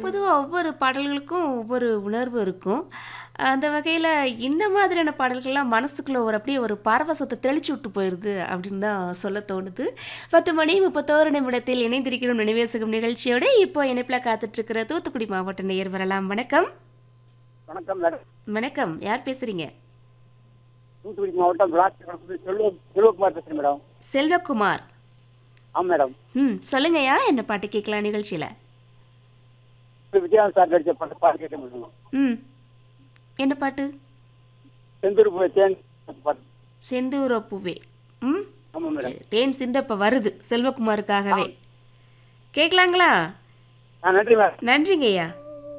பொதுவா ஒவ்வொரு பாடல்களுக்கும் ஒவ்வொரு உணர்வு இருக்கும். அந்த வகையில இந்த மாதிரியான பாடல்கள்லாம் மனசுக்குள்ள ஒரு அப்படியே ஒரு பரவசத்த தெளிச்சு விட்டு போயிருது அப்படின்னு தான் சொல்ல தோணுது. 10 மணி 31 நிமிடத்தில் இணைந்திருக்கிறோம் நினைவேசுகம் நிகழ்ச்சியோட இப்போ இணைப்பில காத்துட்ருக்கிற தூத்துக்குடி மாவட்ட நேயர் வரலாம். வணக்கம். வணக்கம் மேடம். வணக்கம். யார் பேசுறீங்க? தூத்துக்குடி மாவட்டம் விளாத்திக்குளம் செல்வ செல்வகுமார் பேசுறேன் மேடம். செல்வகுமார். ஆமா மேடம். ம். சொல்லுங்கய்யா. என்ன பாட்டு கேட்கலாம் நிகழ்ச்சியில? விஜயகாந்த் சார் நடிச்ச பாட்டு பாட்டு கேட்டேன் மேடம். ம். என்ன பாட்டு? செந்தூர் பூவே தேன் பாட்டு. செந்தூர பூவே. ம். ஆமா மேடம். சரி. தேன் சிந்த இப்ப வருது செல்வகுமாருக்காகவே. கேட்கலாங்களா? ஆ நன்றி மேடம். நன்றிங்கய்யா.